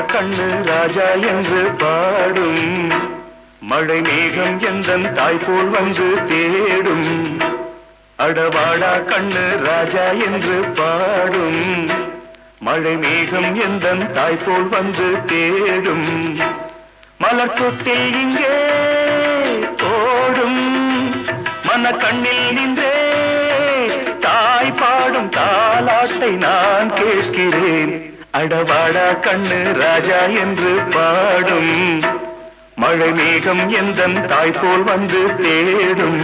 கண்ணு ராஜா என்று பாடும் மழை மேகம் எந்தன் தாய் போல் வந்து தேடும் அடவாடா கண்ணு ராஜா என்று பாடும் மழை மேகம் எந்தன் தாய் போல் வந்து தேடும் மலர் தொட்டில் இங்கே ஓடும் மன கண்ணில் நின்றே தாய் பாடும் தாலாட்டை நான் கேட்கிறேன் அடவாடா கண்ணு ராஜா என்று பாடும் மழை மேகம் எந்தன் தாய் போல் வந்து தேடும்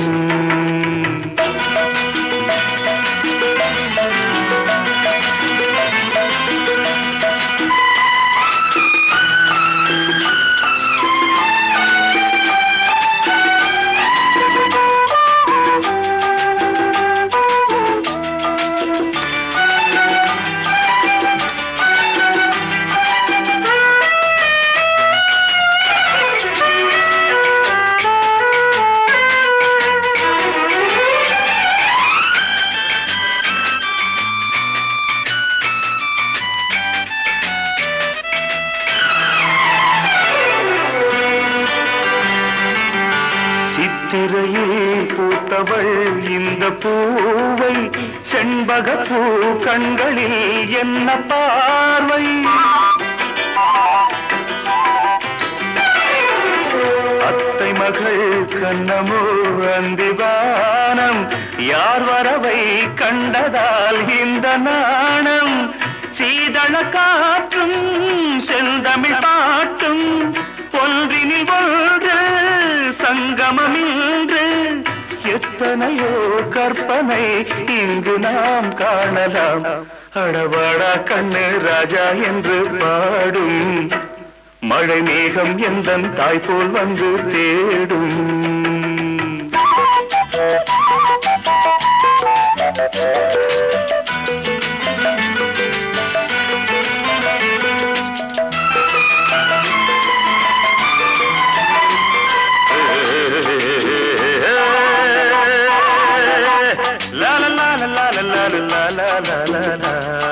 சித்திரையில் பூத்தவள் இந்த பூவை செண்பக பூ கண்களில் என்ன பார்வை அத்தை மகள் கண்ணமோ அந்திவானம் யார் வரவை கண்டதால் இந்த நாணம் சீதள காற்றும் செந்தமிழ் பாட்டும் ஒன்றினில் ஒன்று சங்கமமின்று எத்தனையோ கற்பனை இங்கு நாம் காணலாம் அடவாடா கண்ணு ராஜா என்று பாடும் மழை மேகம் எந்தன் தாய் போல் வந்து தேடும் லா லா லா லா லா லா லா லா லா லா லா.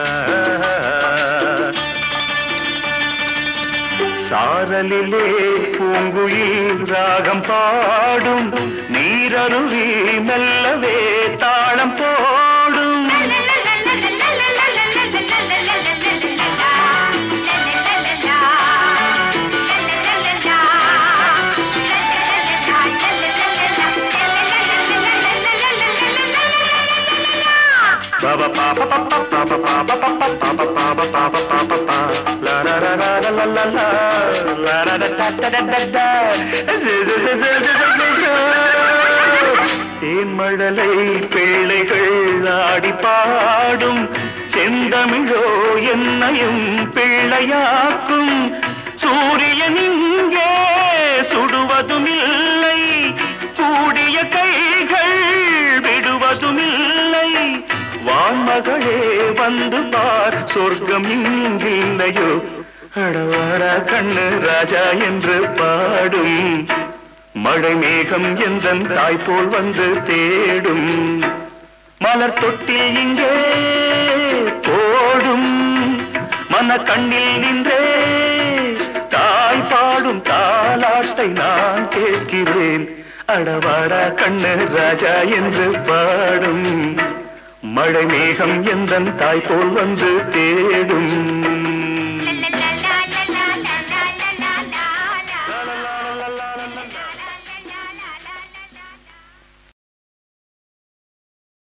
சாரலிலே பூங்குயில் ராகம் பாடும் நீரருவி மெல்லவே தாளம் போடும் Baba papa papa papa papa papa papa papa papa papa pa la la la la la la la la la la da da da da da da zi zi zi zi zi zi zi தேன்மழலை பிள்ளைகள் ஆடி பாடும் செந்தமிழோ என்னையும் பிள்ளையாக்கும் சூரியன் இங்கே சுடுவதும் இல்லை கூடிய கைகள் விடுவதும் இல்லை வான்மகளே வந்து பார் சொர்க்கம் இங்கில்லையோ அடவாரா கண்ணு ராஜா என்று பாடும் மழை மேகம் எந்தன் தாய் போல் வந்து தேடும் மலர் தொட்டில் இங்கே போடும் மன கண்ணில் நின்றே தாய் பாடும் தாலாட்டை நான் கேட்கிறேன் அடவாடா கண்ணு ராஜா என்று பாடும் மழை மேகம் எந்தன் தாய் போல் வந்து தேடும்